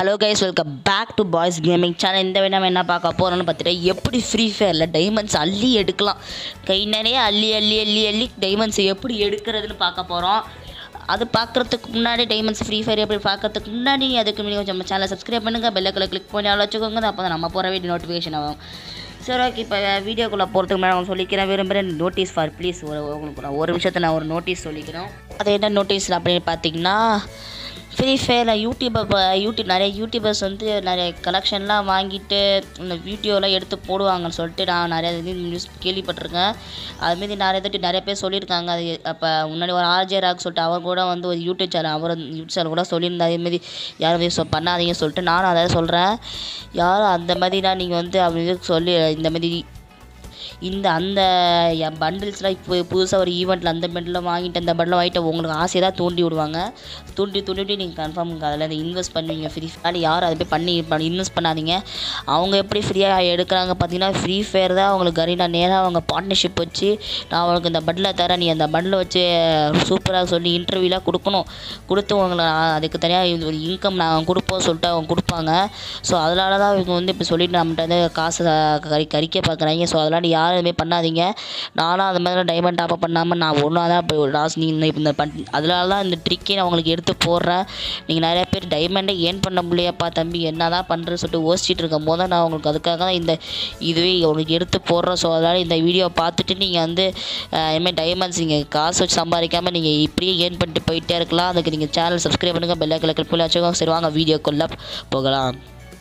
hello guys welcome back to boys gaming channel இந்த விட நம்ம என்ன பார்க்க போகிறோம்னு பார்த்துட்டு எப்படி ஃப்ரீ ஃபயரில் டைமண்ட்ஸ் அள்ளி எடுக்கலாம் கை நிறைய அள்ளி அள்ளி அள்ளி அள்ளி டைமண்ட்ஸ் எப்படி எடுக்கிறதுன்னு பார்க்க போகிறோம் அது பார்க்குறதுக்கு முன்னாடி டைமண்ட்ஸ் ஃப்ரீ ஃபயர் எப்படி பார்க்கறதுக்கு முன்னாடி அதுக்கு முன்னாடி கொஞ்சம் நம்ம சேனலை சப்ஸ்கிரைப் பண்ணுங்கள் பெல்லுக்களை கிளிக் பண்ணி அவ்வளோ வச்சுக்கோங்க அப்போ தான் நம்ம போகிற வீடியோ நோட்டிஃபிகேஷன் ஆகும் சரி ஓகே இப்போ வீடியோக்குள்ளே போகிறதுக்கு முன்னாடி நான் சொல்லிக்கிறேன் விரும்புகிறேன் நோட்டீஸ் ஃபார் ப்ளீஸ் ஒரு உங்களுக்கு நான் ஒரு விஷயத்தை நான் ஒரு நோட்டீஸ் சொல்லிக்கிறேன் அது என்ன நோட்டீஸ் அப்படின்னு பார்த்தீங்கன்னா ஃப்ரீ ஃபயரில் யூடியூப்பை இப்போ யூடியூப் நிறைய யூடியூபர்ஸ் வந்து நிறைய கலெக்ஷன்லாம் வாங்கிட்டு இந்த வீடியோலாம் எடுத்து போடுவாங்கன்னு சொல்லிட்டு நான் நிறைய இது நியூஸ் கேள்விப்பட்டிருக்கேன் அதுமாரி நிறைய தட்டி நிறைய பேர் சொல்லியிருக்காங்க அது அப்போ முன்னாடி ஒரு ஆர்ஜே ராக் சொல்லிட்டு அவர் கூட வந்து ஒரு யூடியூப் சேனல் அவர் யூடியூப் சேனல் கூட சொல்லியிருந்தார் இதுமாரி யாரும் இது சொ பண்ணாதீங்கன்னு சொல்லிட்டு நானும் அதை சொல்கிறேன் யாரும் அந்த மாதிரிலாம் நீங்கள் வந்து அப்படி சொல்லி இந்த மாதிரி இந்த அந்த பண்டில்ஸ்லாம் இப்போ புதுசாக ஒரு ஈவெண்ட்டில் அந்த பண்டில் வாங்கிட்டு அந்த பண்டில் வாங்கிட்டு உங்களுக்கு ஆசையை தான் தூண்டி விடுவாங்க தூண்டி தூண்டி நீங்கள் கன்ஃபார்ம் அதில் இந்த இன்வெஸ்ட் பண்ணுவீங்க ஃப்ரீ ஃபயர் யாரும் அதை போய் பண்ணி இன்வெஸ்ட் பண்ணாதீங்க அவங்க எப்படி ஃப்ரீயாக எடுக்கிறாங்க பார்த்தீங்கன்னா ஃப்ரீ ஃபயர் தான் அவங்களுக்கு கரீனா நேராக அவங்க பார்ட்னர்ஷிப் வச்சு நான் அவங்களுக்கு இந்த பண்டில் தரேன் நீ அந்த பண்டில் வச்சு சூப்பராக சொல்லி இன்டர்வியூலாம் கொடுக்கணும் கொடுத்து உங்களை நான் அதுக்கு தனியாக ஒரு இன்கம் நான் கொடுப்போம் சொல்லிட்டு அவங்க கொடுப்பாங்க ஸோ அதனால தான் இவங்க வந்து இப்போ சொல்லிட்டு நம்மகிட்ட வந்து காசு கறி கறிக்க பார்க்குறாங்க ஸோ அதெல்லாம் நீ யாருமே பண்ணாதீங்க நானும் அது மாதிரி டைமண்ட் டாப்அப் பண்ணாமல் நான் ஒன்றா தான் இப்போ லாஸ்ட் நீ இந்த பண் அதனால தான் இந்த ட்ரிக்கே நான் உங்களுக்கு எடுத்து போடுறேன் நீங்கள் நிறைய பேர் டைமண்டை ஏன் பண்ண முடியப்பா தம்பி என்ன தான் பண்ணுறேன்னு சொல்லிட்டு யோசிச்சுட்டு இருக்கும் போது நான் உங்களுக்கு அதுக்காக தான் இந்த இதுவே உங்களுக்கு எடுத்து போடுறேன் ஸோ அதனால் இந்த வீடியோ பார்த்துட்டு நீங்கள் வந்து இனிமேல் டைமண்ட்ஸ் நீங்கள் காசு வச்சு சம்பாதிக்காமல் நீங்கள் இப்படியே ஏர்ன் பண்ணிட்டு போயிட்டே இருக்கலாம் அதுக்கு நீங்கள் சேனல் சப்ஸ்கிரைப் பண்ணுங்கள் பெல்லைக்கில் கிளிக் பண்ணி வச்சுக்கோங்க சரி வாங்க வீடியோக்குள்ளே போகலாம்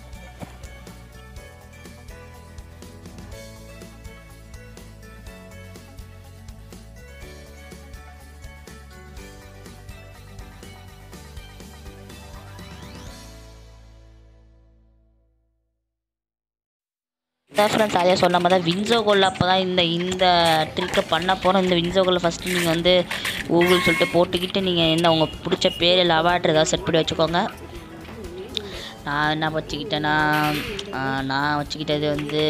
அதான் ஃப்ரெண்ட்ஸ் அதே சொன்ன மாதிரி தான் வின்சோ கோல்ல அப்போ தான் இந்த இந்த ட்ரிக்கை பண்ண போகிறோம் இந்த வின்சோ கோல்ல ஃபஸ்ட்டு நீங்கள் வந்து கூகுள் சொல்லிட்டு போட்டுக்கிட்டு நீங்கள் என்ன உங்கள் பிடிச்ச பேர் இல்லை அவார்டு ஏதாவது செட் பண்ணி வச்சுக்கோங்க நான் என்ன வச்சுக்கிட்டேன்னா நான் வச்சுக்கிட்டது வந்து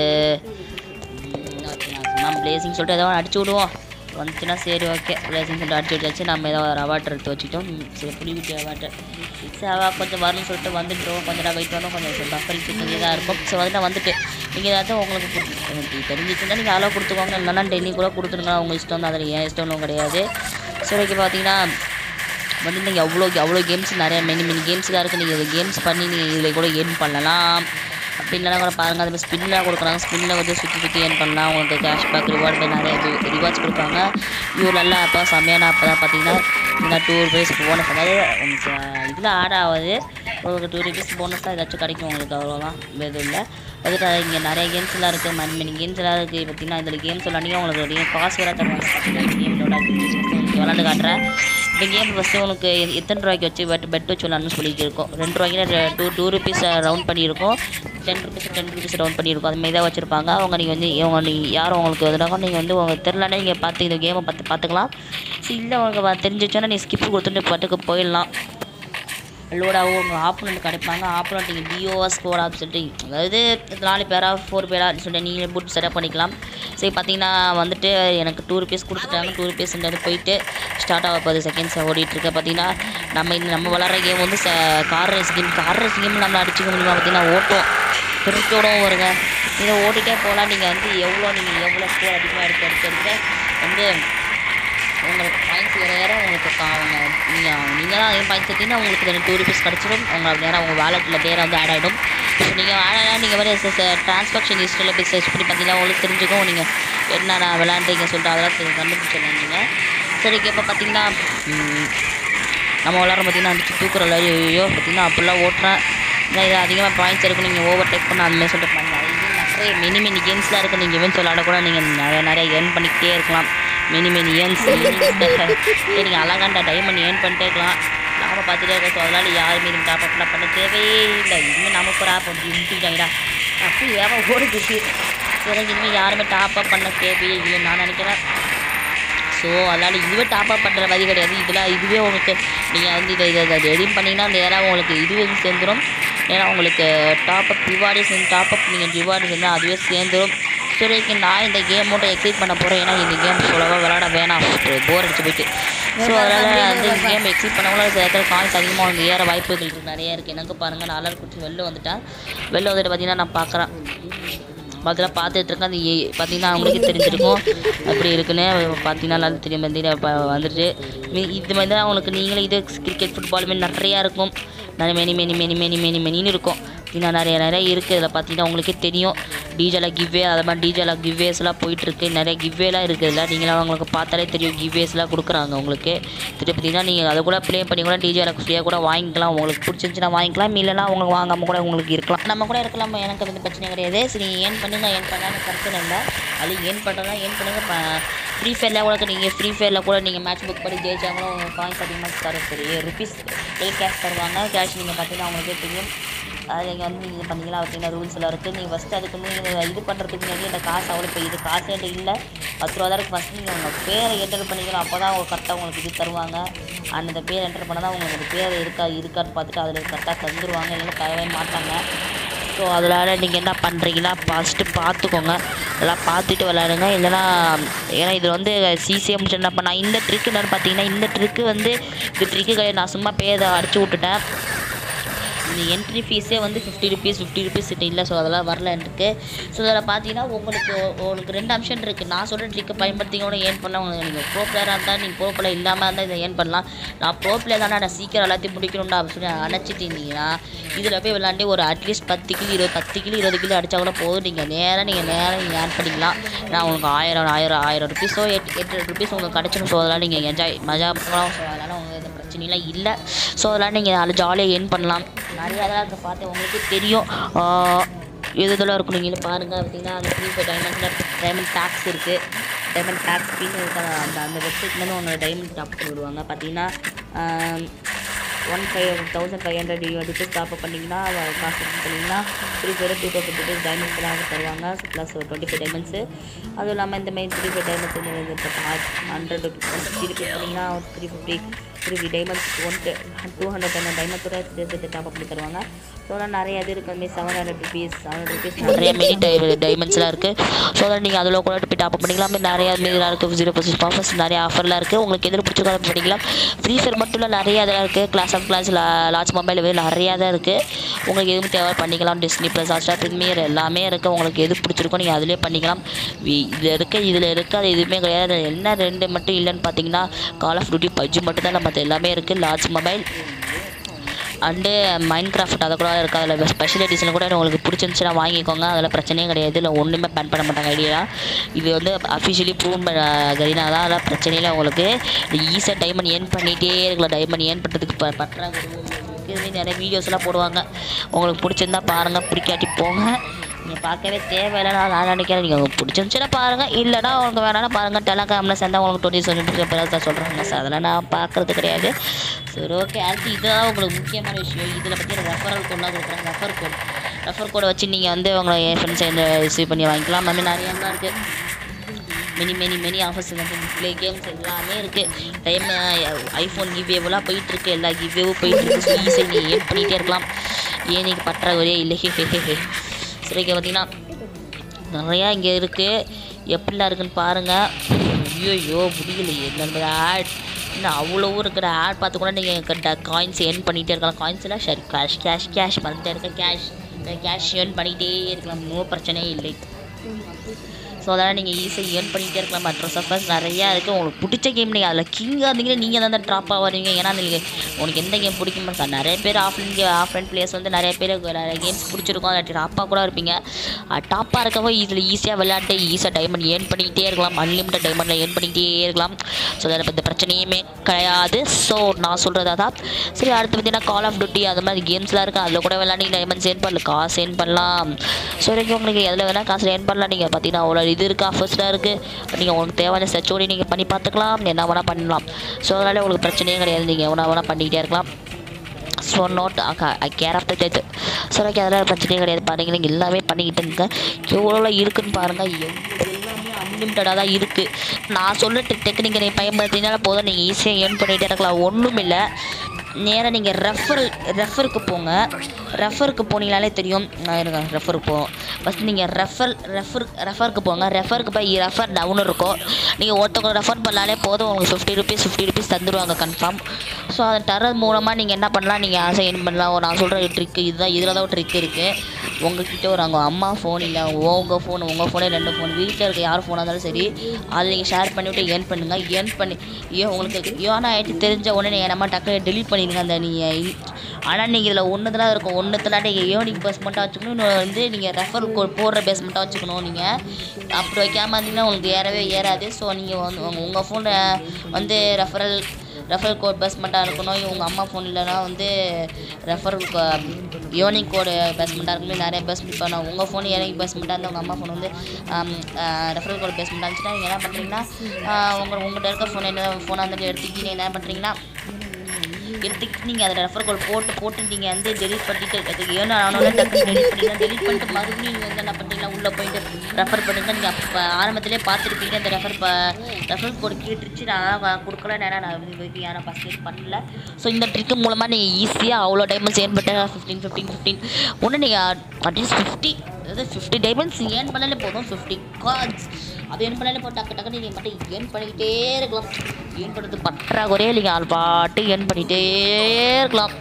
நான் பிளேசிங் சொல்லிட்டு ஏதோ அடிச்சு விடுவோம் வந்துச்சுன்னா சரி ஓகே பிளேசிங் சொல்லிட்டு அடிச்சு விட்டாச்சு நம்ம ஏதோ ஒரு அவார்டு எடுத்து வச்சுக்கிட்டோம் சரி புளிவிட்டி அவார்டு சேவா கொஞ்சம் வரும்னு சொல்லிட்டு வந்துட்டோம் கொஞ்சம் நேரம் வெயிட் பண்ணோம் கொஞ்சம் பஃபரிங் கொஞ்சம் இதாக இருக்கும் ஸோ வந்து வந்துட்டு நீங்கள் ஏதாச்சும் உங்களுக்கு எனக்கு தெரிஞ்சிச்சுன்னா நீங்கள் அளவு கொடுத்துக்கோங்க இல்லைன்னா டெல்லி கூட கொடுத்துருங்க அவங்க இஷ்டம் தான் அதில் ஏன் இஷ்டம்னு கிடையாது ஸோ ஓகே பார்த்தீங்கன்னா வந்து நீங்கள் எவ்வளோ எவ்வளோ கேம்ஸ் நிறைய மெனி மெனி கேம்ஸ்லாம் இருக்குது நீங்கள் இது கேம்ஸ் பண்ணி நீங்கள் இதில் கூட ஏர்ன் பண்ணலாம் அப்படி இல்லைனா கூட பாருங்கள் அது ஸ்பின்லாம் கொடுக்குறாங்க ஸ்பின்னில் வந்து சுற்றி சுற்றி ஏர்ன் பண்ணலாம் உங்களுக்கு கேஷ்பேக் ரிவார்டு நிறைய ரிவார்ட்ஸ் கொடுப்பாங்க இது நல்ல ஆப்பாக செம்மையான ஆப் தான் பார்த்தீங்கன்னா இந்த டூ ருபீஸ் போனஸ் அதாவது உங்களுக்கு இதில் ஆட் ஆகாது உங்களுக்கு டூ ருபீஸ் போனஸ் தான் ஏதாச்சும் கிடைக்கும் உங்களுக்கு அவ்வளோதான் எதுவும் இல்லை அதுக்கு இங்கே நிறைய கேம்ஸ்லாம் இருக்குது மணி மணி கேம்ஸ்லாம் இருக்குது பார்த்தீங்கன்னா இதில் கேம்ஸ் விளாண்டிங்க உங்களுக்கு நீங்கள் காசு வேறு தருவாங்க பார்த்தீங்கன்னா கேமோட விளாண்டு காட்டுறேன் இந்த கேம் ஃபஸ்ட்டு உனக்கு எத்தனை ரூபாய்க்கு வச்சு பெட் பெட் வச்சு விளாட்னு சொல்லிட்டு இருக்கோம் ரெண்டு ரூபாய்க்கு டூ டூ ருபீஸ் ரவுண்ட் பண்ணியிருக்கோம் ten rupees ten rupees round பண்ணியிருக்கோம் அதுமாரி தான் வச்சுருப்பாங்க அவங்க நீங்கள் வந்து இவங்க நீங்கள் யாரும் உங்களுக்கு எதுனாலும் நீங்கள் வந்து உங்களுக்கு தெரிலனா நீங்கள் பார்த்து இந்த கேமை பார்த்து பார்த்துக்கலாம் ஸோ இல்லை உங்களுக்கு தெரிஞ்சிச்சோன்னா நீ ஸ்கிப்பு கொடுத்துட்டு பாட்டுக்கு போயிடலாம் லோடாகவும் உங்கள் ஆப்போனண்ட் கிடைப்பாங்க ஆப்போனண்ட் நீங்கள் டிஓஎஸ் ஸ்கோர் ஆப் சொல்லிட்டு அதாவது நாலு பேராக ஃபோர் பேராக சொல்லிட்டு நீங்கள் போட்டு செட்டப் பண்ணிக்கலாம் சரி பார்த்தீங்கன்னா வந்துட்டு எனக்கு டூ ருபீஸ் கொடுத்துட்டாங்க டூ ருபீஸ்ன்றது போயிட்டு ஸ்டார்ட் ஆக போகுது செகண்ட்ஸ் ஓடிட்டுருக்கு பார்த்தீங்கன்னா நம்ம இந்த நம்ம விளாட்ற கேம் வந்து car race game car race game நம்ம அடிச்சுக்க முடியுமா பார்த்தீங்கன்னா ஓட்டும் திருச்சோடவும் வருங்க இதை ஓட்டிகிட்டே போகலாம் நீங்கள் வந்து எவ்வளோ நீங்கள் எவ்வளோ ஸ்கோர் அதிகமாக எடுத்து எடுத்து எடுத்து வந்து உங்களுக்கு பாயிண்ட்ஸ் வேறு வேறு உங்களுக்கு அவங்க நீங்கள் நீங்கள் தான் பாயிண்ட்ஸ் எடுத்தீங்கன்னா உங்களுக்கு ரெண்டு டூ ருபீஸ் கிடச்சிடும் உங்களுக்கு நேராக உங்கள் வாலெட்டில் நேராக வந்து ஆட் ஆகிடும் இப்போ நீங்கள் ஆட் ஆனால் நீங்கள் வந்து ட்ரான்ஸ்ஃபேக்ஷன் ஹிஸ்ட்ரியில் போய் சர்ச் பண்ணி பார்த்தீங்கன்னா உங்களுக்கு தெரிஞ்சுக்கும் நீங்கள் என்ன நான் விளாண்டுங்க சொல்லிட்டு அதெல்லாம் கண்டுபிடிச்சிடலாம் நீங்கள் சரி இப்போ பார்த்தீங்கன்னா நம்ம விளாட்ற பார்த்தீங்கன்னா அடிச்சு தூக்குற ஐயோ பார்த்தீங்கன்னா அப்படிலாம் ஓட்டுறேன் இது அதிகமாக பாயிண்ட்ஸ் இருக்கும் நீங்கள் ஓவர் டேக் பண்ண அதுமாதிரி சொல்லிட்டு பண்ணலாம் நிறைய மினி மினி கேம்ஸ்லாம் இருக்குது நீங்கள் இவெண்ட்ஸ் விளாட கூட நீங்கள் நிறைய நிறைய ஏர்ன் பண்ணிக்கிட்டே இருக்கலாம் மினி மினி ஏர்ன்ஸ் நீங்கள் அழகாண்ட டைமண்ட் ஏர்ன் பண்ணிட்டே இருக்கலாம் நாம பார்த்துட்டே இருக்கோம் ஸோ அதனால் யாருமே நீங்கள் டாப் அப்லாம் பண்ண தேவையே இல்லை இனிமேல் நமக்கு ஒரு ஆப் வந்து இன்ட்டிட்டாங்கடா அப்படி ஏன் ஓடுது சரி இனிமேல் யாருமே டாப் அப் பண்ண தேவையே இல்லைன்னு நான் நினைக்கிறேன் ஸோ அதனால் இதுவே டாப் அப் பண்ணுற மாதிரி கிடையாது இதில் இதுவே உங்களுக்கு நீங்கள் வந்து இதை இதை இதை எடிட் பண்ணிங்கன்னா நேராக உங்களுக்கு இதுவே சேர்ந்துடும் ஏன்னா உங்களுக்கு டாப் அப் ரிவார்டு சேர்ந்து டாப் அப் நீங்கள் ரிவார்டு சேர்ந்தால் அதுவே சேர்ந்துடும் சரி நான் இந்த கேம் மட்டும் எக்ஸைட் பண்ண போகிறேன் ஏன்னா இந்த கேம் சொல்லவா விளாட வேணாம் போர் அடிச்சு போயிட்டு ஸோ அதனால் வந்து கேம் எக்ஸிட் பண்ணவங்களும் சில இடத்துல காயின்ஸ் அதிகமாக வந்து ஏற வாய்ப்புகள் இருக்குது நிறைய இருக்குது எனக்கு பாருங்கள் நான் அலர் குடிச்சு வெளில வந்துட்டேன் வெளில வந்துட்டு பார்த்தீங்கன்னா நான் பார்க்குறேன் அதெல்லாம் பார்த்துட்டு இருக்கேன் அது ஏ- பார்த்தீங்கன்னா அவங்களுக்கே தெரிஞ்சிருக்கும் அப்படி இருக்குன்னு பார்த்தீங்கன்னா நல்லா தெரியும் பார்த்தீங்கன்னா இப்போ வந்துட்டு மீ- இது மாதிரி தான் அவங்களுக்கு நீங்களே இது கிரிக்கெட் ஃபுட்பால் மாதிரி நிறையா இருக்கும் நிறைய many many many many many மெனின்னு இருக்கும் இன்னும் நிறைய நிறைய இருக்குது இதில் பார்த்தீங்கன்னா உங்களுக்கே தெரியும் டிஜேல கிவ்வே அது மாதிரி டிஜேல கிவ்வேஸ்லாம் போயிட்டுருக்கு நிறைய கிவ்வேலாம் இருக்குது இதில் நீங்களாம் அவங்களுக்கு பார்த்தாலே தெரியும் கிவ்வேஸ்லாம் கொடுக்குறாங்க உங்களுக்கு திருப்பி பார்த்தீங்கன்னா நீங்கள் அதை கூட ப்ளே பண்ணி கூட டிஜேல ஃப்ரீயாக கூட வாங்கிக்கலாம் உங்களுக்கு பிடிச்சிருந்துச்சுன்னா வாங்கிக்கலாம் இல்லைன்னா உங்களுக்கு வாங்காமல் கூட உங்களுக்கு இருக்கலாம் நம்ம கூட இருக்கலாம் எனக்கு வந்து பிரச்சனை கிடையாது சரி ஏன் பண்ணுங்க ஏன் பண்ணாலும் பிரச்சனை இல்லை அது ஏன் பண்ணுறதா ஏன் பண்ணுங்க ஃப்ரீ ஃபயரில் கூட நீங்கள் ஃப்ரீ ஃபயரில் கூட நீங்கள் மேட்ச் புக் பண்ணி ஜெயிச்சாங்களும் உங்களுக்கு காயின்ஸ் அதிகமாக தர சரி ருபீஸ் டே கேஷ் தருவாங்க கேஷ் நீங்கள் பார்த்தீங்கன்னா அவங்களுக்கே தெரியும் அது நீங்கள் வந்து நீங்கள் இது பண்ணிக்கலாம் அப்படின்னா ரூல்ஸ் எல்லாம் இருக்குது நீங்கள் ஃபஸ்ட்டு அதுக்கு நீங்கள் இது பண்ணுறதுக்கு முன்னாடி இந்த காசு அவ்வளோ இப்போ இது காசு என்கிட்ட இல்லை பத்து ரூபா தான் இருக்குது ஃபஸ்ட்டு நீங்கள் உங்கள் பேரை என்டர் பண்ணிக்கலாம் அப்போ தான் அவங்க கரெக்டாக உங்களுக்கு இது தருவாங்க அந்த பேர் என்டர் பண்ணால் தான் உங்களுக்கு அந்த பேர் இருக்கா இருக்கான்னு பார்த்துட்டு அதில் கரெக்டாக தந்துருவாங்க இல்லைன்னா தரவே மாட்டாங்க ஸோ அதனால் நீங்கள் என்ன பண்ணுறீங்கன்னா ஃபஸ்ட்டு பார்த்துக்கோங்க எல்லாம் பார்த்துட்டு விளாடுங்க இல்லைன்னா ஏன்னா இது வந்து சிசிஎம் என்ன பண்ண இந்த ட்ரிக் என்னன்னு பார்த்தீங்கன்னா இந்த ட்ரிக்கு வந்து இது ட்ரிக்கு கிடையாது நான் சும்மா பேரை அடிச்சு விட்டுட்டேன் இந்த என்ட்ரி ஃபீஸே வந்து ஃபிஃப்டி ருபீஸ் ஃபிஃப்டி ருபீஸ் இல்லை ஸோ அதெல்லாம் வரல எனக்கு ஸோ அதில் பார்த்தீங்கன்னா உங்களுக்கு உங்களுக்கு ரெண்டு ஆப்ஷன் இருக்குது நான் சொல்கிற ட்ரிக்கை பயன்படுத்தி கூட ஏன் பண்ணலாம் உங்களுக்கு நீங்கள் ப்ரோ பிளேயராக இருந்தால் நீங்கள் ப்ரோ பிளேயர் இல்லாமல் இருந்தால் இதை ஏன் பண்ணலாம் நான் ப்ரோ பிளேயர் தானே நான் சீக்கிரம் எல்லாத்தையும் முடிக்கணும்டா அப்படின்னு சொல்லி அணைச்சிட்டு இருந்தீங்கன்னா இதில் போய் விளாண்டு ஒரு அட்லீஸ்ட் பத்து கிலோ இருபது பத்து கிலோ இருபது கிலோ அடித்தா கூட போதும் நீங்கள் நேராக நீங்கள் நேராக நீங்கள் ஆட் பண்ணிக்கலாம் ஏன்னா உங்களுக்கு ஆயிரம் ஆயிரம் ஆயிரம் ருபீஸோ எட்டு எட்டு ருபீஸ் உங்களுக்கு கிடச்சிடும் ஸோ அதெல்லாம் நீங்கள் என்ஜாய் மஜா பண்ணலாம் ஸோ அதனால் உங்களுக்கு எந்த பிரச்சனைலாம் இல்லை ஸோ அதெல்லாம் நீங்கள் அதில் ஜாலியாக ஏர்ன் பண்ணலாம் நிறைய அதெல்லாம் இருக்க பார்த்து உங்களுக்கு தெரியும் ஆஹ் எது இதெல்லாம் இருக்கும் நீங்கள் பாருங்கள் பார்த்தீங்கன்னா அந்த ஃப்ரீ ஃபயர் டைமண்ட்ஸில் டைமண்ட் டேக்ஸ் இருக்குது டைமண்ட் டேக்ஸ் அப்படின்னு இருக்க அந்த அந்த வெப்சைட்லேருந்து உங்களோட டைமண்ட் டாப் பண்ணி விடுவாங்க பார்த்தீங்கன்னா one five thousand five hundred rupees top up பண்ணிங்கன்னா அது காசு இது பண்ணிங்கன்னா Free Fire two thousand rupees diamonds எல்லாம் தருவாங்க ப்ளஸ் டுவெண்ட்டி ஃபைவ் டைமண்ட்ஸு அதுவும் இல்லாமல் இந்த மாதிரி த்ரீ ஃபைவ் டைமண்ட்ஸ் இந்த hundred rupees one fifty rupees பண்ணிங்கன்னா three fifty three fifty diamonds one two hundred diamond டைமண்ட்ஸோட சேர்த்து டாப் பண்ணி தருவாங்க ஸோ அதெல்லாம் நிறைய இது இருக்குது மாதிரி seven hundred rupees seven hundred rupees நிறைய மினி டை டைமண்ட்ஸ்லாம் இருக்குது ஸோ அதனால் நீங்கள் அதில் கூட போய் டாப் பண்ணிக்கலாம் அப்படி நிறைய மீதிலாம் இருக்குது ஜீரோ பர்சன்ட் ஆஃபர்ஸ் நிறைய ஆஃபர்லாம் இருக்குது உங்களுக்கு எதில் பிடிச்சிருக்கோ அதை பண்ணிக்கலாம் ஃப்ரீ ஃபயர் மட்டும் இல்லை நிறைய இதெல்லாம் இருக்குது Clash of Clans Lords Mobile வேறு நிறையா தான் இருக்குது உங்களுக்கு எதுவும் தேவை பண்ணிக்கலாம் டிஸ்னி ப்ளஸ் ஹாட்ஸ்டார் ப்ரீமியர் எல்லாமே இருக்குது உங்களுக்கு எது பிடிச்சிருக்கோ நீங்கள் அதிலே பண்ணிக்கலாம் இதில் இருக்க இதில் இருக்க அது எதுவுமே கிடையாது என்ன ரெண்டு மட்டும் இல்லைன்னு பார்த்தீங்கன்னா கால் ஆஃப் டியூட்டி பஜ்ஜு மட்டும் தான் மற்ற எல்லாமே இருக்குது Lords Mobile and Minecraft அதை கூட இருக்குது அதில் ஸ்பெஷல் எடிஷன் கூட உங்களுக்கு பிடிச்சிருந்துச்சுன்னா வாங்கிக்கோங்க அதில் பிரச்சனையே கிடையாது இல்லை ஒன்றுமே பேன் பண்ண மாட்டாங்க ஐடியா இது வந்து அஃபிஷியலி ப்ரூவ் பண்ண கரீனா தான் அதெல்லாம் பிரச்சனையில் உங்களுக்கு ஈஸியாக டைமண்ட் ஏர்ன் பண்ணிகிட்டே இருக்கலாம் டைமண்ட் ஏர்ன் பண்ணுறதுக்கு ப பற்றாக்குறை இதுமாரி நிறைய வீடியோஸ்லாம் போடுவாங்க உங்களுக்கு பிடிச்சிருந்தா பாருங்கள் பிடிக்காட்டி போங்க நீங்கள் பார்க்கவே தேவையில்லை நான் நான் நினைக்கிறேன் நீங்கள் உங்களுக்கு பிடிச்சிருந்துச்சுன்னா பாருங்கள் இல்லைனா உங்களுக்கு வேணாலும் பாருங்கள் டெலகிராமில் சேர்ந்தா உங்களுக்கு டுவெண்ட்டி செவன் பேர் தான் சொல்கிறாங்க சார் அதெல்லாம் நான் பார்க்குறது கிடையாது சரி ஓகே அடுத்து இதுதான் உங்களுக்கு முக்கியமான விஷயம் இதில் பற்றி ரெஃபரல் கோட்லாம் கொடுக்குறாங்க ரெஃபர் கோட் ரெஃபர் கோடை வச்சு நீங்கள் வந்து உங்களை என் ஃப்ரெண்ட்ஸை ரிசீவ் பண்ணி வாங்கிக்கலாம் அது மாதிரி நிறையலாம் இருக்குது மெனி மெனி மெனி ஆஃபர்ஸ் வந்து டிஸ்பிளே கேம்ஸ் எல்லாமே இருக்குது டைம் ஐஃபோன் கிவ்வேவெல்லாம் போயிட்டுருக்கு எல்லா கிவ்வேவும் போயிட்டுருக்கு ஸோ ஈஸியாக நீ ஏன் பண்ணிகிட்டே இருக்கலாம் ஏன் நீங்கள் பற்றாக்குறையே இல்லை ஹே ஹே ஹே ஹே சரி ஓகே பார்த்தீங்கன்னா நிறையா இங்கே இருக்குது எப்படிலாம் இருக்குன்னு பாருங்கள் ஐயோ முடியலையே என்னோட ஆட் இன்னும் அவ்வளோவும் இருக்கிற ஆட் பார்த்து கூட நீங்கள் காயின்ஸ் ஏர்ன் பண்ணிகிட்டே இருக்கலாம் காயின்ஸ் எல்லாம் சரி கேஷ் கேஷ் கேஷ் பண்ணிட்டே இருக்க கேஷ் கேஷ் ஏர்ன் பண்ணிகிட்டே இருக்கலாம் நோ பிரச்சனையே இல்லை ஸோ அதனால் நீங்கள் ஈஸியாக ஏர்ன் பண்ணிகிட்டே இருக்கலாம் மற்ற சஃபர்ஸ் நிறையா இருக்குது உங்களுக்கு பிடிச்ச கேம் நீங்கள் அதில் கிங்காக இருந்தீங்கன்னா நீங்கள் தான் ட்ராப் ஆகிறீங்க ஏன்னா நீங்கள் உங்களுக்கு எந்த கேம் பிடிக்குமா சார் நிறைய பேர் ஆஃப்லைன் கே ஆஃப்லைன் பிளேயர்ஸ் வந்து நிறைய பேர் நிறைய கேம்ஸ் பிடிச்சிருக்கும் அதில் டாப்பாக கூட இருப்பீங்க டாப்பாக இருக்கவோ இதில் ஈஸியாக விளையாட்டு ஈஸியாக டைமண்ட் ஏர்ன் பண்ணிக்கிட்டே இருக்கலாம் அன்லிமிட்டட் டைமண்டில் ஏர்ன் பண்ணிக்கிட்டே இருக்கலாம் ஸோ அதில் பற்றி பிரச்சனையுமே கிடையாது ஸோ நான் சொல்கிறதா தான் சரி அடுத்து பார்த்தீங்கன்னா கால் ஆஃப் டியூட்டி அது மாதிரி கேம்ஸ்லாம் இருக்குது அதில் கூட விளையாடி டைமண்ட்ஸ் ஏர்ன் பண்ணல காசு ஏர்ன் பண்ணலாம் ஸோ வரைக்கும் உங்களுக்கு எதில் வேணால் காசு ஏர்ன் பண்ணலாம் நீங்கள் பார்த்தீங்கன்னா அவ்வளோ இது இருக்குது ஆஃபர்ஸ்லாம் இருக்குது நீங்கள் உங்களுக்கு தேவையான சச்சோடி நீங்கள் பண்ணி பார்த்துக்கலாம் என்ன வேணால் பண்ணலாம் ஸோ அதனால் உங்களுக்கு பிரச்சனையே கிடையாது நீங்கள் எவ்வளோ வேணால் பண்ணிக்கிட்டே இருக்கலாம் so not care of the death so okay அதெல்லாம் பிரச்சனையே கிடையாது பாருங்க நீங்கள் எல்லாமே பண்ணிக்கிட்டு இருங்க எவ்வளோ இருக்குன்னு பாருங்கள் எல்லாமே அன்லிமிட்டடாக தான் இருக்குது நான் சொல்ல டெக்னிக்கை நீங்கள் பயன்படுத்தினால போதும் நீங்கள் ஈஸியாக ஏர்ன் பண்ணிகிட்டே இருக்கலாம் ஒன்றும் இல்லை நேராக நீங்கள் ரெஃபர் ரெஃபருக்கு போங்க ரெஃபருக்கு போனீங்கனாலே தெரியும் நான் இருங்க ரெஃபருக்கு போவோம் ஃபஸ்ட் நீங்கள் ரெஃபர் ரெஃபர் ரெஃபருக்கு போங்க ரெஃபருக்கு போய் ரெஃபர் டவுன் இருக்கும் நீங்கள் ஒருத்தவங்க ரெஃபர் பண்ணாலே போதும் உங்களுக்கு ஃபிஃப்டி ருபீஸ் ஃபிஃப்டி ருபீஸ் தந்துடுவாங்க கன்ஃபார்ம் ஸோ அதை தரது மூலமாக நீங்கள் என்ன பண்ணலாம் நீங்கள் ஆசை என்ன பண்ணலாம் ஒரு நான் சொல்கிற ட்ரிக்கு இதுதான் இதில் தான் ஒரு ட்ரிக் இருக்குது உங்ககிட்ட ஒரு அவங்க அம்மா ஃபோன் இல்லை உங்கள் ஃபோன் உங்கள் ஃபோனே ரெண்டு ஃபோன் வீட்டில் இருக்க யார் ஃபோனாக இருந்தாலும் சரி அதை நீங்கள் ஷேர் பண்ணிவிட்டு ஏர்ன் பண்ணுங்கள் ஏர்ன் பண்ணி ஏன் உங்களுக்கு ஏன் ஆகிட்டு தெரிஞ்ச உடனே நீங்கள் நம்ம டக்குனு டெலீட் பண்ணிடுங்க அந்த நீங்கள் ஆனால் நீங்கள் இதில் ஒன்று தான் இருக்கும் ஒன்றுத்தில் நீங்கள் ஏர்னிங் பேஸ் மட்டும் வச்சுக்கணும் இன்னொன்று வந்து நீங்கள் ரெஃபர் கோட் போடுற பேஸ் மட்டும் வச்சுக்கணும் நீங்கள் அப்படி வைக்காமல் இருந்தீங்கன்னா உங்களுக்கு ஏறவே ஏறாது ஸோ நீங்கள் வந்து உங்கள் உங்கள் ஃபோனில் வந்து ரெஃபரல் ரெஃபரல் கோட் பேஸ்மெண்ட்டாக இருக்கணும் உங்கள் அம்மா ஃபோன் இல்லைனா வந்து ரெஃபரல் யோனிக் கோடு பேஸ்மெண்ட்டாக இருக்கணும் நிறைய பேஸ்மெண்ட் இப்போ நான் உங்கள் ஃபோன் யோனிக் பேஸ்மெண்ட்டாக இருந்தால் உங்கள் அம்மா ஃபோன் வந்து ரெஃபரல் கோட் பேஸ்மெண்ட்டாக இருந்துச்சுன்னா நீங்கள் என்ன பண்ணுறீங்கன்னா உங்கள் உங்கள்கிட்ட இருக்க ஃபோன் என்ன ஃபோனாக இருந்தாலும் எடுத்துக்கிட்டு நீங்கள் என்ன பண்ணுறீங்கன்னா எடுத்துக்கிட்டு நீங்கள் அதில் ரெஃபர் கோட் போட்டு போட்டு நீங்கள் வந்து டெலிட் பண்ணிட்டு அதுக்கு ஏன்னா ஆனாலும் டக்கு டெலிட் பண்ணிங்க டெலிட் பண்ணிட்டு மறுபடியும் நீங்கள் வந்து என்ன பண்ணுறீங்கன்னா உள்ளே போயிட்டு ரெஃபர் பண்ணுங்க நீங்கள் அப்போ ஆரம்பத்திலே பார்த்துருப்பீங்க அந்த ரெஃபர் ப ரெஃபர் கோட் கேட்டுருச்சு நான் வ- கொடுக்கல ஏன்னா நான் இது வரைக்கும் யாரும் ஃபஸ்ட் எய்ட் பண்ணல ஸோ இந்த ட்ரிக்கு மூலமாக நீங்கள் ஈஸியாக அவ்வளோ டைமண்ட்ஸ் ஏர்ன் பண்ணிட்டு ஃபிஃப்டீன் ஃபிஃப்டீன் ஃபிஃப்டீன் ஒன்று நீங்கள் அட்லீஸ்ட் ஃபிஃப்டி அதாவது ஃபிஃப்டி டைமண்ட்ஸ் ஏர்ன் பண்ணாலே போதும் ஃபிஃப்டி கார்ட்ஸ் அது ஏர்ன் பண்ணாலே போட்டு டக்கு டக்குன்னு நீங்கள் மட்டும் ஏர்ன் பண்ணிக்கிட்டே இருக்கலாம் ஏர்ன் பண்ணுறது பற்றாக்குறையே நீங்கள் ஆள் பாட்டு ஏர்ன் பண்ணிகிட்டே இருக்கலாம்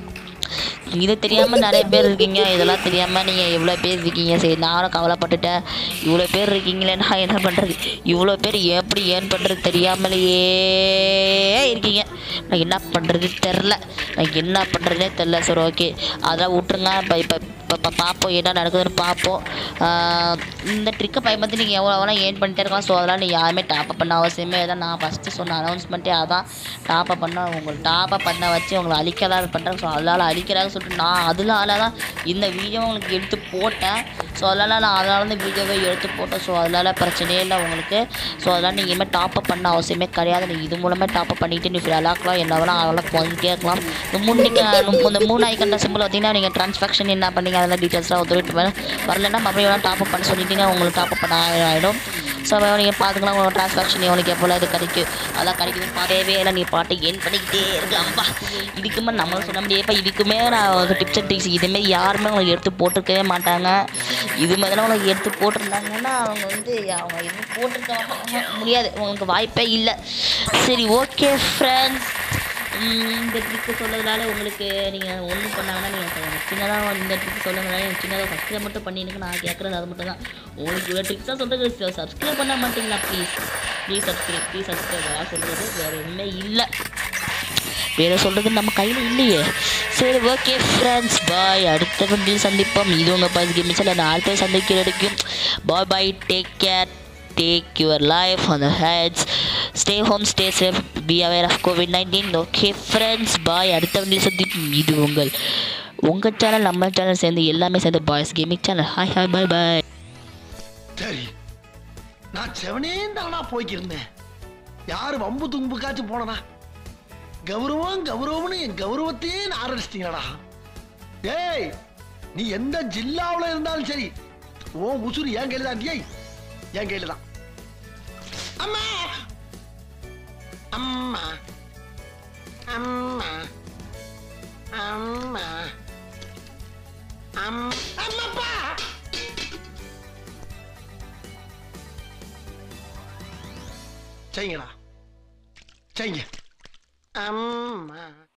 இது தெரியாமல் நிறைய பேர் இருக்கீங்க இதெல்லாம் தெரியாமல் நீங்கள் எவ்வளோ பேர் இருக்கீங்க சரி நானும் கவலைப்பட்டுட்டேன் இவ்வளோ பேர் இருக்கீங்களே நான் என்ன பண்ணுறது இவ்வளோ பேர் எப்படி ஏர்ன் பண்ணுறது தெரியாமலேயே இருக்கீங்க நான் என்ன பண்ணுறது தெரில நான் என்ன பண்ணுறதுனே தெரில சரி ஓகே அதெல்லாம் விட்ருங்க இப்போ இப்போ இப்போ இப்போ பார்ப்போம் என்ன நடக்குதுன்னு பார்ப்போம் ஆஹ் இந்த ட்ரிக்கை பயன்படுத்தி நீங்கள் எவ்வளோ எவ்வளோ ஏர்ன் பண்ணிட்டே இருக்கலாம் ஸோ அதெல்லாம் நீங்கள் யாருமே டாப்அப் பண்ண அவசியமே தான் நான் ஃபஸ்ட்டு சொன்ன அனௌன்ஸ்மெண்ட்டே அதான் டாப்அப் பண்ண உங்களை டாப்அப் பண்ண வச்சு உங்களை அழிக்க தான் பண்ணுறாங்க ஸோ அதனால் அழிக்கிறாங்க சொல்லிட்டு நான் அதனால தான் இந்த வீடியோ உங்களுக்கு எடுத்து போட்டேன் ஸோ அதனால் நான் அதனால தான் வீடியோவை எடுத்து போட்டேன் ஸோ அதனால் பிரச்சனையே இல்லை உங்களுக்கு ஸோ அதெல்லாம் நீங்கள் இனிமேல் டாப்அப் பண்ண அவசியமே கிடையாது நீங்கள் இது மூலமாக டாப்அப் பண்ணிவிட்டு நீங்கள் விளாட்லாம் என்ன வேணால் அதெல்லாம் வாங்கிட்டே இருக்கலாம் இந்த மூணு நீங்கள் இந்த மூணு ஐக்கண்ட சிம்பிள் பார்த்தீங்கன்னா நீங்கள் ட்ரான்ஸ்ஃபேக்ஷன் என்ன பண்ணீங்க அதெல்லாம் டீட்டெயில்ஸ்லாம் ஒத்துழைட்டு வரலன்னா மறுபடியும் வேணால் டாப்அப் பண்ண சொல்லிட்டீங்க உங்களுக்கு டாப்அப் பண்ண ஆகிடும் ஸோ நீங்கள் பார்த்துக்கலாம் உங்களோட ட்ரான்ஸ்ஃபேக்ஷன் எவ்வளோக்கு எவ்வளோ இது கிடைக்கும் அதெல்லாம் கிடைக்குது பார்த்தவே இல்லை நீ பாட்டு ஏன் பண்ணிக்கிட்டே இருக்கலாம்ப்பா இதுக்குமே நம்மளும் சொல்ல முடியாதுப்பா இதுக்குமே நான் டிப்ஸ் அண்ட் ட்ரிக்ஸ் இதுமாரி யாருமே உங்களுக்கு எடுத்து போட்டிருக்கவே மாட்டாங்க இது மாதிரிலாம் உங்களுக்கு எடுத்து போட்டிருந்தாங்கன்னா அவங்க வந்து அவங்க எதுவும் போட்டிருக்க மாட்டாங்க முடியாது உங்களுக்கு வாய்ப்பே இல்லை சரி ஓகே ஃப்ரெண்ட்ஸ் இந்த ட்ரிக்கு சொல்கிறதுனால உங்களுக்கு நீங்கள் ஒன்றும் பண்ணாங்கன்னா நீங்கள் சின்னதாக இந்த ட்ரிக் சொல்லுங்கனால எனக்கு சின்னதாக சப்ஸ்கிரைப் மட்டும் பண்ணிடுங்க நான் கேட்குறது அது மட்டும் தான் உங்களுக்கு இவ்வளோ ட்ரிக்ஸாக சொல்கிறது சப்ஸ்கிரைப் பண்ண மாட்டீங்களா please please subscribe please subscribe அதான் சொல்கிறது வேறு எதுவுமே இல்லை வேற சொல்கிறது நம்ம கையில் இல்லையே சரி ஓகே ஃப்ரெண்ட்ஸ் பாய் அடுத்த வீடியோ சந்திப்போம் இது உங்கள் பாய்ஸ் கேம் சேனல் நான் அடுத்த சந்திக்கிற வரைக்கும் bye bye take care take your life on the heads stay home stay safe be aware of COVID nineteen okay friends bye அடுத்த வீடியோ சந்திப்போம் இது உங்கள் உங்கள் சேனல் நம்ம சேனல் சேர்ந்து எல்லாமே சேர்ந்து boys gaming channel hi hi bye bye சரி நான் செவனே தானா போய்க்கிருந்தேன் யாரு வம்பு தும்புக்காச்சும் போனனா கௌரவம் கௌரவம்னு என் கௌரவத்தையே ஆரம்பிச்சிட்டீங்களா டேய் நீ எந்த ஜில்லாவுல இருந்தாலும் சரி உன் உசுறு என் கையில தான் டேய் என் கையில தான் அம்மா அம்மா அம்மா அம்மா அம் அம்மாப்பா செய்யுங்களா செய்யுங்க அம்மா